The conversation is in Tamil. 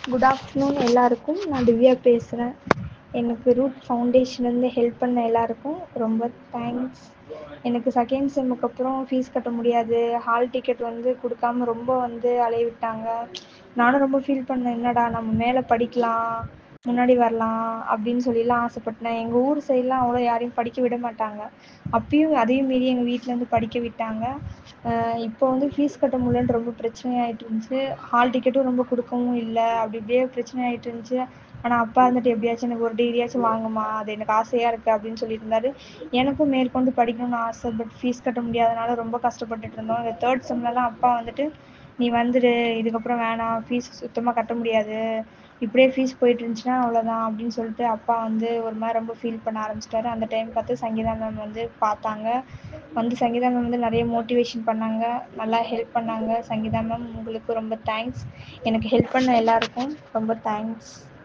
குட் ஆஃப்டர்நூன் எல்லாருக்கும் நான் திவ்யா பேசுறேன் எனக்கு ரூட் ஃபவுண்டேஷன்லேருந்து ஹெல்ப் பண்ண எல்லாருக்கும் ரொம்ப தேங்க்ஸ் எனக்கு செகண்ட் செம்முக்கு அப்புறம் ஃபீஸ் கட்ட முடியாது ஹால் டிக்கெட் வந்து கொடுக்காம ரொம்ப வந்து அலைய விட்டாங்க நானும் ரொம்ப ஃபீல் பண்ணேன் என்னடா நம்ம மேலே படிக்கலாம் முன்னாடி வரலாம் அப்படின்னு சொல்லிலாம் ஆசைப்பட்டேன் எங்கள் ஊர் சைட்லாம் அவ்வளோ யாரையும் படிக்க விட மாட்டாங்க அப்பயும் அதையும் மீறி எங்கள் வீட்டிலேருந்து படிக்க விட்டாங்க இப்போ வந்து ஃபீஸ் கட்ட முடியலன்னு ரொம்ப பிரச்சனை ஆகிட்டு இருந்துச்சு ஹால் டிக்கெட்டும் ரொம்ப கொடுக்கவும் இல்லை அப்படி இப்படியே பிரச்சனை ஆகிட்டு இருந்துச்சு ஆனால் அப்பா இருந்துட்டு எப்படியாச்சும் எனக்கு ஒரு டிகிரியாச்சும் வாங்குமா அது எனக்கு ஆசையாக இருக்குது அப்படின்னு சொல்லியிருந்தாரு எனக்கும் மேற்கொண்டு படிக்கணும்னு ஆசை பட் ஃபீஸ் கட்ட முடியாதனால ரொம்ப கஷ்டப்பட்டுட்டு இருந்தோம் இந்த தேர்ட் செம்லலாம் அப்பா வந்துட்டு நீ வந்துடு இதுக்கப்புறம் வேணாம் ஃபீஸ் சுத்தமாக கட்ட முடியாது இப்படியே ஃபீஸ் போயிட்டு இருந்துச்சுன்னா அவ்வளோதான் அப்படின்னு சொல்லிட்டு அப்பா வந்து ஒரு மாதிரி ரொம்ப ஃபீல் பண்ண ஆரம்பிச்சிட்டாரு அந்த டைம் பார்த்து சங்கீதா மேம் வந்து பார்த்தாங்க வந்து சங்கீதா மேம் வந்து நிறைய மோட்டிவேஷன் பண்ணாங்க நல்லா ஹெல்ப் பண்ணாங்க சங்கீதா மேம் உங்களுக்கு ரொம்ப தேங்க்ஸ் எனக்கு ஹெல்ப் பண்ண எல்லாருக்கும் ரொம்ப தேங்க்ஸ்